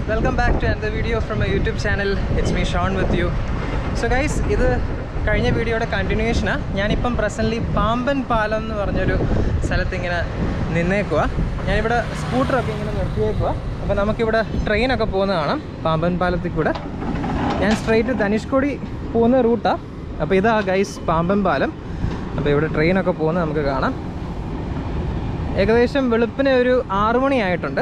welcome back to another video from my YouTube channel it's me Shon with you so guys ഇത് കഴിഞ്ഞ വീഡിയോയുടെ കണ്ടിന്യൂഷനാണ് ഞാനിപ്പം presently Pamban പാലം എന്ന് പറഞ്ഞൊരു സ്ഥലത്ത് ഇങ്ങനെ നിന്നേക്കുക ഞാനിവിടെ സ്കൂട്ടറൊക്കെ ഇങ്ങനെ നിർത്തിയേക്കുക അപ്പോൾ നമുക്കിവിടെ ട്രെയിനൊക്കെ പോകുന്ന കാണാം പാമ്പൻ പാലത്തിൽ കൂടെ ഞാൻ സ്ട്രെയിറ്റ് ധനുഷ്കോടി പോകുന്ന റൂട്ടാണ് അപ്പോൾ ഇതാ ഗൈസ് പാമ്പൻ പാലം അപ്പോൾ ഇവിടെ ട്രെയിനൊക്കെ പോകുന്നത് നമുക്ക് കാണാം ഏകദേശം വെളുപ്പിന് ഒരു ആറു മണിയായിട്ടുണ്ട്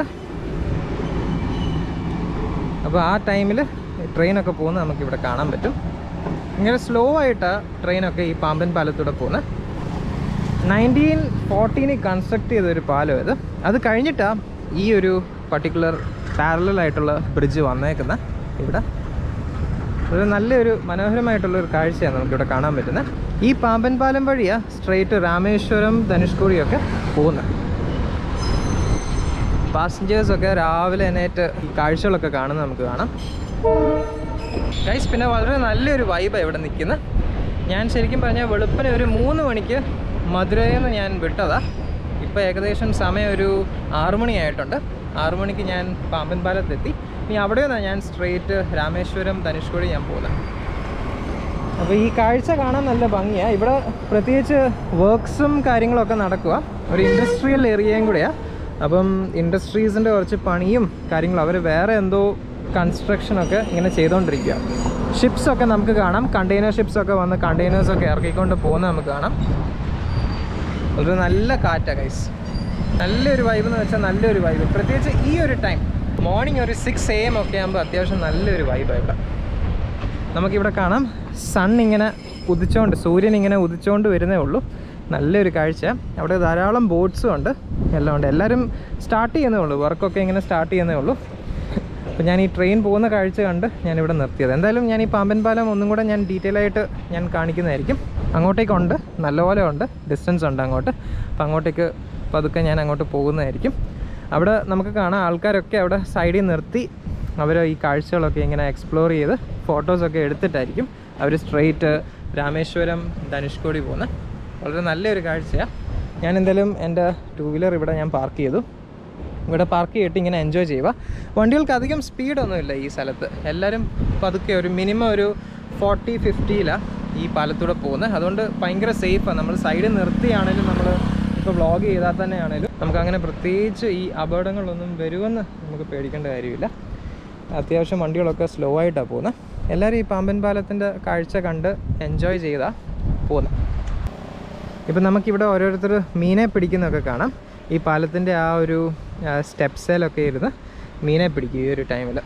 അപ്പോൾ ആ ടൈമിൽ ട്രെയിനൊക്കെ പോകുന്നത് നമുക്കിവിടെ കാണാൻ പറ്റും ഇങ്ങനെ സ്ലോ ആയിട്ടാണ് ട്രെയിനൊക്കെ ഈ പാമ്പൻ പാലത്തൂടെ പോകുന്നത് നയൻറ്റീൻ ഫോർട്ടീനിൽ കൺസ്ട്രക്ട് ചെയ്ത ഒരു പാലം ഇത് അത് കഴിഞ്ഞിട്ടാണ് ഈ ഒരു പർട്ടിക്കുലർ പാരലൽ ആയിട്ടുള്ള ബ്രിഡ്ജ് വന്നേക്കുന്ന ഇവിടെ ഒരു നല്ലൊരു മനോഹരമായിട്ടുള്ള ഒരു കാഴ്ചയാണ് നമുക്കിവിടെ കാണാൻ പറ്റുന്നത് ഈ പാമ്പൻ പാലം വഴിയാണ് സ്ട്രെയിറ്റ് രാമേശ്വരം ധനുഷ്കോടിയൊക്കെ പോകുന്നത് പാസഞ്ചേഴ്സൊക്കെ രാവിലെ എണീറ്റ് ഈ കാഴ്ചകളൊക്കെ കാണുന്നത് നമുക്ക് കാണാം ഗൈസ് പിന്നെ വളരെ നല്ലൊരു വൈബാണ് ഇവിടെ നിൽക്കുന്നത് ഞാൻ ശരിക്കും പറഞ്ഞാൽ വെളുപ്പിന് ഒരു മൂന്ന് മണിക്ക് മധുരയിൽ നിന്ന് ഞാൻ വിട്ടതാ ഇപ്പോൾ ഏകദേശം സമയം ഒരു ആറു മണിയായിട്ടുണ്ട് ആറു മണിക്ക് ഞാൻ പാമ്പൻ പാലത്തെത്തി ഇനി അവിടെ നിന്നാണ് ഞാൻ സ്ട്രെയിറ്റ് രാമേശ്വരം ധനുഷ്കോടി ഞാൻ പോകുന്നത് അപ്പോൾ ഈ കാഴ്ച കാണാൻ നല്ല ഭംഗിയാണ് ഇവിടെ പ്രത്യേകിച്ച് വർക്ക്സും കാര്യങ്ങളൊക്കെ നടക്കുക ഒരു ഇൻഡസ്ട്രിയൽ ഏരിയയും കൂടെയാണ് അപ്പം ഇൻഡസ്ട്രീസിൻ്റെ കുറച്ച് പണിയും കാര്യങ്ങളും അവർ വേറെ എന്തോ കൺസ്ട്രക്ഷനൊക്കെ ഇങ്ങനെ ചെയ്തുകൊണ്ടിരിക്കുക ഷിപ്സൊക്കെ നമുക്ക് കാണാം കണ്ടെയ്നർ ഷിപ്സൊക്കെ വന്ന് കണ്ടെയ്നേഴ്സൊക്കെ ഇറക്കിക്കൊണ്ട് പോകുന്നത് നമുക്ക് കാണാം ഒരു നല്ല കാറ്റാണ് ഗൈസ് നല്ലൊരു വൈബ് എന്ന് വെച്ചാൽ നല്ലൊരു വൈബ് പ്രത്യേകിച്ച് ഈ ഒരു ടൈം മോർണിംഗ് ഒരു സിക്സ് എ എം ഒക്കെ ആകുമ്പോൾ അത്യാവശ്യം നല്ലൊരു വൈബാണ് ഇവിടെ നമുക്കിവിടെ കാണാം സൺ ഇങ്ങനെ ഉദിച്ചുകൊണ്ട് സൂര്യൻ ഇങ്ങനെ ഉദിച്ചുകൊണ്ട് വരുന്നേ ഉള്ളൂ നല്ലൊരു കാഴ്ച അവിടെ ധാരാളം ബോട്ട്സും ഉണ്ട് എല്ലാം ഉണ്ട് എല്ലാവരും സ്റ്റാർട്ട് ചെയ്യുന്നേ ഉള്ളൂ വർക്കൊക്കെ ഇങ്ങനെ സ്റ്റാർട്ട് ചെയ്യുന്നേ ഉള്ളൂ അപ്പോൾ ഞാൻ ഈ ട്രെയിൻ പോകുന്ന കാഴ്ച കണ്ട് ഞാനിവിടെ നിർത്തിയത് എന്തായാലും ഞാൻ ഈ പാമ്പൻ പാലം ഒന്നും കൂടെ ഞാൻ ഡീറ്റെയിൽ ആയിട്ട് ഞാൻ കാണിക്കുന്നതായിരിക്കും അങ്ങോട്ടേക്കുണ്ട് നല്ലപോലെ ഉണ്ട് ഡിസ്റ്റൻസ് ഉണ്ട് അങ്ങോട്ട് അപ്പോൾ അങ്ങോട്ടേക്ക് പതുക്കെ ഞാൻ അങ്ങോട്ട് പോകുന്നതായിരിക്കും അവിടെ നമുക്ക് കാണാം ആൾക്കാരൊക്കെ അവിടെ സൈഡിൽ നിർത്തി അവർ ഈ കാഴ്ചകളൊക്കെ ഇങ്ങനെ എക്സ്പ്ലോർ ചെയ്ത് ഫോട്ടോസൊക്കെ എടുത്തിട്ടായിരിക്കും അവർ സ്ട്രെയിറ്റ് രാമേശ്വരം ധനുഷ്കോടി പോകുന്നത് വളരെ നല്ലൊരു കാഴ്ചയാണ് ഞാൻ എന്തായാലും എൻ്റെ ടൂ വീലർ ഇവിടെ ഞാൻ പാർക്ക് ചെയ്തു ഇവിടെ പാർക്ക് ചെയ്തിട്ട് ഇങ്ങനെ എൻജോയ് ചെയ്യുക വണ്ടികൾക്ക് അധികം സ്പീഡൊന്നുമില്ല ഈ സ്ഥലത്ത് എല്ലാവരും പതുക്കെ ഒരു മിനിമം ഒരു ഫോർട്ടി ഫിഫ്റ്റിയിലാണ് ഈ പാലത്തൂടെ പോകുന്നത് അതുകൊണ്ട് ഭയങ്കര സേഫാണ് നമ്മൾ സൈഡിൽ നിർത്തിയാണേലും നമ്മൾ ഇപ്പോൾ വ്ളോഗ് ചെയ്താൽ തന്നെ ആണേലും നമുക്ക് അങ്ങനെ പ്രത്യേകിച്ച് ഈ അപകടങ്ങളൊന്നും വരുമെന്ന് നമുക്ക് പേടിക്കേണ്ട കാര്യമില്ല അത്യാവശ്യം വണ്ടികളൊക്കെ സ്ലോ ആയിട്ടാണ് പോകുന്നത് എല്ലാവരും ഈ പാമ്പൻ പാലത്തിൻ്റെ കാഴ്ച കണ്ട് എൻജോയ് ചെയ്താണ് പോകുന്നത് ഇപ്പം നമുക്കിവിടെ ഓരോരുത്തർ മീനെ പിടിക്കുന്നതൊക്കെ കാണാം ഈ പാലത്തിൻ്റെ ആ ഒരു സ്റ്റെപ്സേലൊക്കെ ഇരുന്ന് മീനെ പിടിക്കും ഈ ഒരു ടൈമിൽ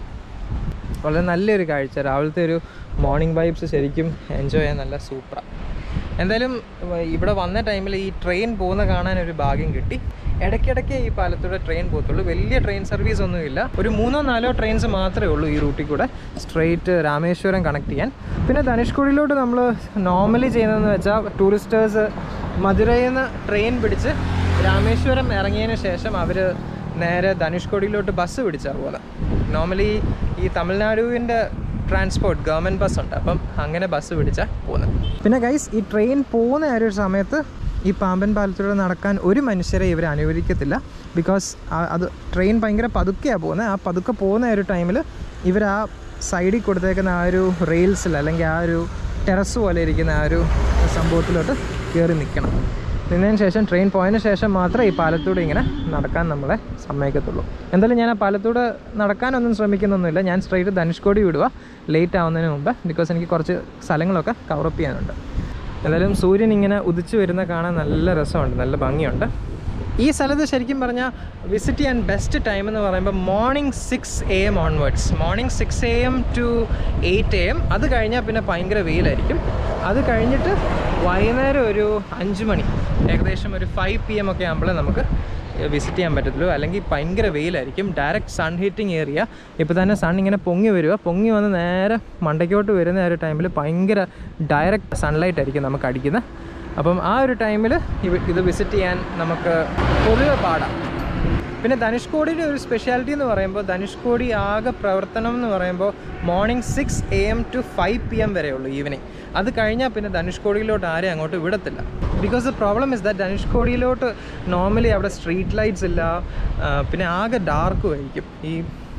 വളരെ നല്ലൊരു കാഴ്ച രാവിലത്തെ ഒരു മോർണിംഗ് വൈബ്സ് ശരിക്കും എൻജോയ് ചെയ്യാൻ നല്ല സൂപ്പറാണ് എന്തായാലും വ- ഇവിടെ വന്ന ടൈമിൽ ഈ ട്രെയിൻ പോകുന്ന കാണാൻ ഒരു ഭാഗ്യം കിട്ടി ഇടയ്ക്കിടയ്ക്ക് ഈ പാലത്തൂടെ ട്രെയിൻ പോകത്തുള്ളൂ വലിയ ട്രെയിൻ സർവീസ് ഒന്നുമില്ല ഒരു മൂന്നോ നാലോ ട്രെയിൻസ് മാത്രമേ ഉള്ളൂ ഈ റൂട്ടിൽ കൂടെ സ്ട്രെയിറ്റ് രാമേശ്വരം കണക്ട് ചെയ്യാൻ പിന്നെ ധനുഷ്കോടിയിലോട്ട് നമ്മൾ നോർമലി ചെയ്യുന്നതെന്ന് വെച്ചാൽ ടൂറിസ്റ്റേഴ്സ് മധുരയിൽ നിന്ന് ട്രെയിൻ പിടിച്ച് രാമേശ്വരം ഇറങ്ങിയതിന് ശേഷം അവർ നേരെ ധനുഷ്കോടിയിലോട്ട് ബസ് പിടിച്ചാണ് പോകുന്നത് നോർമലി ഈ തമിഴ്നാടുവിൻ്റെ ട്രാൻസ്പോർട്ട് ഗവൺമെൻറ് ബസ് ഉണ്ട് അപ്പം അങ്ങനെ ബസ് പിടിച്ചാൽ പോകുന്നത് പിന്നെ ഗൈസ് ഈ ട്രെയിൻ പോകുന്ന ആ ഒരു സമയത്ത് ഈ പാമ്പൻ പാലത്തിലൂടെ നടക്കാൻ ഒരു മനുഷ്യരെ ഇവർ അനുവദിക്കത്തില്ല ബിക്കോസ് അത് ട്രെയിൻ ഭയങ്കര പതുക്കെയാണ് പോകുന്നത് ആ പതുക്കെ പോകുന്ന ആ ഒരു ടൈമിൽ ഇവർ ആ സൈഡിൽ കൊടുത്തേക്കുന്ന ആ ഒരു റെയിൽസിൽ അല്ലെങ്കിൽ ആ ഒരു ടെറസ് പോലെ ഇരിക്കുന്ന ആ ഒരു സംഭവത്തിലോട്ട് കയറി നിൽക്കണം നിന്നതിന് ശേഷം ട്രെയിൻ പോയതിന് ശേഷം മാത്രമേ ഈ പാലത്തൂടെ ഇങ്ങനെ നടക്കാൻ നമ്മളെ സമ്മതിക്കത്തുള്ളൂ എന്തായാലും ഞാൻ ആ പാലത്തൂടെ നടക്കാനൊന്നും ശ്രമിക്കുന്നൊന്നുമില്ല ഞാൻ സ്ട്രെയിറ്റ് ധനുഷ്കോടി വിടുക ലേറ്റ് ആവുന്നതിന് മുമ്പ് ബിക്കോസ് എനിക്ക് കുറച്ച് സ്ഥലങ്ങളൊക്കെ കവറപ്പ് ചെയ്യാനുണ്ട് എന്തായാലും സൂര്യൻ ഇങ്ങനെ ഉദിച്ചു വരുന്ന കാണാൻ നല്ല രസമുണ്ട് നല്ല ഭംഗിയുണ്ട് ഈ സ്ഥലത്ത് ശരിക്കും പറഞ്ഞാൽ വിസിറ്റ് ചെയ്യാൻ ബെസ്റ്റ് ടൈം എന്ന് പറയുമ്പോൾ morning six A M onwards morning six A M to eight A M അത് കഴിഞ്ഞാൽ പിന്നെ ഭയങ്കര വെയിലായിരിക്കും അത് കഴിഞ്ഞിട്ട് വൈകുന്നേരം ഒരു അഞ്ച് മണി ഏകദേശം ഒരു ഫൈവ് പി എം ഒക്കെ ആകുമ്പോൾ നമുക്ക് വിസിറ്റ് ചെയ്യാൻ പറ്റത്തുള്ളൂ അല്ലെങ്കിൽ ഭയങ്കര വെയിലായിരിക്കും ഡയറക്റ്റ് സൺ ഹീറ്റിംഗ് ഏരിയ ഇപ്പോൾ തന്നെ സൺ ഇങ്ങനെ പൊങ്ങി വരിക പൊങ്ങി വന്ന് നേരെ മണ്ടയ്ക്കോട്ട് വരുന്ന ആ ഒരു ടൈമിൽ ഭയങ്കര ഡയറക്റ്റ് സൺലൈറ്റ് ആയിരിക്കും നമുക്ക് അടിക്കുന്നത് അപ്പം ആ ഒരു ടൈമിൽ ഇത് വിസിറ്റ് ചെയ്യാൻ നമുക്ക് പൊതുവെ പാടാം പിന്നെ ധനുഷ്കോടിയുടെ ഒരു സ്പെഷ്യാലിറ്റി എന്ന് പറയുമ്പോൾ ധനുഷ്കോടി ആകെ പ്രവർത്തനം എന്ന് പറയുമ്പോൾ morning six A M to five P M വരെയുള്ളൂ ഈവനിങ് അത് കഴിഞ്ഞാൽ പിന്നെ ധനുഷ്കോടിയിലോട്ട് ആരെയും അങ്ങോട്ട് വിടത്തില്ല because the problem is that ധനുഷ്കോടിയിലോട്ട് നോർമലി അവിടെ സ്ട്രീറ്റ് ലൈറ്റ്സ് ഇല്ല ആ, പിന്നെ ആകെ ഡാർക്കും ആയിരിക്കും ഈ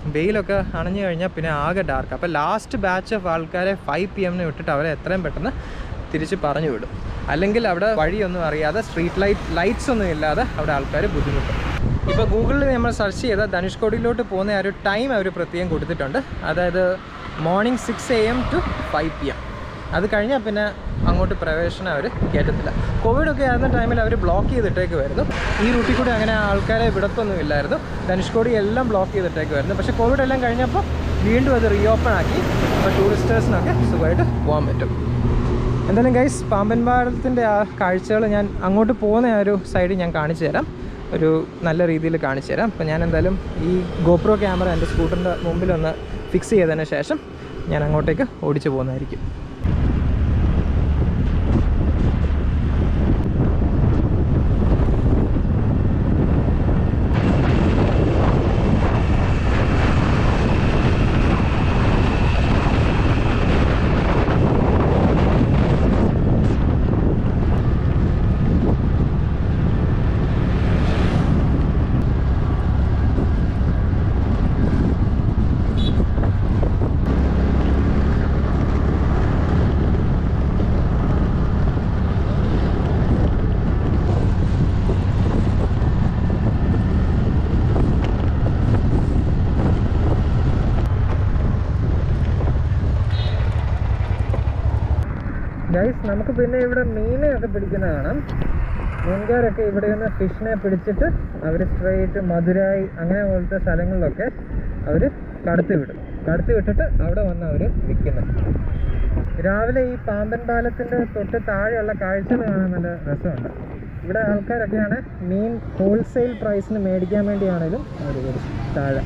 വെയിലൊക്കെ അണഞ്ഞു കഴിഞ്ഞാൽ പിന്നെ ആകെ ഡാർക്ക് അപ്പോൾ ലാസ്റ്റ് ബാച്ച് ഓഫ് ആൾക്കാരെ ഫൈവ് പി എമ്മിന് വിട്ടിട്ട് അവരെ എത്രയും പെട്ടെന്ന് തിരിച്ച് പറഞ്ഞു വിടും അല്ലെങ്കിൽ അവിടെ വഴിയൊന്നും അറിയാതെ സ്ട്രീറ്റ് ലൈറ്റ് ലൈറ്റ്സ് ഒന്നും ഇല്ലാതെ അവിടെ ആൾക്കാർ ബുദ്ധിമുട്ടും ഇപ്പോൾ ഗൂഗിളിൽ നമ്മൾ സെർച്ച് ചെയ്താൽ ധനുഷ്കോടിയിലോട്ട് പോകുന്ന ആ ഒരു ടൈം അവർ പ്രത്യേകം കൊടുത്തിട്ടുണ്ട് അതായത് morning six A M to five P M അത് കഴിഞ്ഞാൽ പിന്നെ അങ്ങോട്ട് പ്രവേശനം അവർ കയറ്റത്തില്ല കോവിഡൊക്കെ ആയിരുന്ന ടൈമിൽ അവർ ബ്ലോക്ക് ചെയ്തിട്ടേക്കുമായിരുന്നു ഈ റൂട്ടിൽ കൂടി അങ്ങനെ ആൾക്കാരെ വിടത്തൊന്നും ഇല്ലായിരുന്നു ധനുഷ്കോടി എല്ലാം ബ്ലോക്ക് ചെയ്തിട്ടേക്കുമായിരുന്നു പക്ഷേ കോവിഡ് എല്ലാം കഴിഞ്ഞപ്പോൾ വീണ്ടും അത് റീഓപ്പൺ ആക്കി അപ്പോൾ ടൂറിസ്റ്റേഴ്സിനൊക്കെ സുഖമായിട്ട് പോകാൻ പറ്റും എന്തായാലും ഗൈസ് പാമ്പൻ പാലത്തിൻ്റെ ആ കാഴ്ചകൾ ഞാൻ അങ്ങോട്ട് പോകുന്ന ആ ഒരു സൈഡ് ഞാൻ കാണിച്ചു തരാം ഒരു നല്ല രീതിയിൽ കാണിച്ചു തരാം അപ്പോൾ ഞാൻ എന്തായാലും ഈ ഗോപ്രോ ക്യാമറ എൻ്റെ സ്കൂട്ടറിൻ്റെ മുമ്പിലൊന്ന് ഫിക്സ് ചെയ്തതിന് ശേഷം ഞാൻ അങ്ങോട്ടേക്ക് ഓടിച്ചു പോകുന്നതായിരിക്കും ഗൈസ് നമുക്ക് പിന്നെ ഇവിടെ മീനെയൊക്കെ പിടിക്കുന്ന കാണാം മീൻകാരൊക്കെ ഇവിടെ നിന്ന് ഫിഷിനെ പിടിച്ചിട്ട് അവർ സ്ട്രേറ്റ് മധുരായി അങ്ങനെ പോലത്തെ സ്ഥലങ്ങളിലൊക്കെ അവർ കടത്തി വിടും കടത്തി വിട്ടിട്ട് അവിടെ വന്ന് അവർ വിൽക്കുന്നത് രാവിലെ ഈ പാമ്പൻ പാലത്തിൻ്റെ തൊട്ട് താഴെയുള്ള കാഴ്ചകൾ കാണാൻ നല്ല രസമുണ്ട് ഇവിടെ ആൾക്കാരൊക്കെയാണ് മീൻ ഹോൾസെയിൽ പ്രൈസിന് മേടിക്കാൻ വേണ്ടിയാണേലും അവർ വരും താഴെ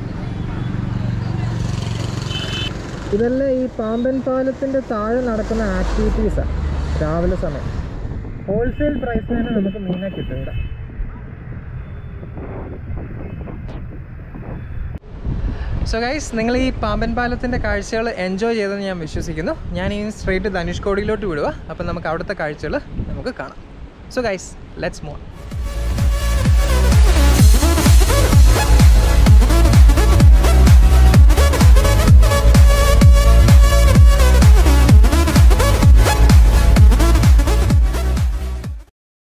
ഇതെല്ലാം ഈ പാമ്പൻ പാലത്തിൻ്റെ താഴെ നടക്കുന്ന ആക്ടിവിറ്റീസാണ് രാവിലെ സമയം ഹോൾസെയിൽ പ്രൈസിന് തന്നെ നമുക്ക് മീനെ കിട്ടും ഇവിടെ സോ ഗൈസ് നിങ്ങൾ ഈ പാമ്പൻ പാലത്തിൻ്റെ കാഴ്ചകൾ എൻജോയ് ചെയ്തെന്ന് ഞാൻ വിശ്വസിക്കുന്നു ഞാൻ ഈ സ്ട്രേറ്റ് ധനുഷ്കോടിയിലോട്ട് വിടുക അപ്പം നമുക്ക് അവിടുത്തെ കാഴ്ചകൾ നമുക്ക് കാണാം സോ ഗൈസ് ലെറ്റ്സ് മൂവ്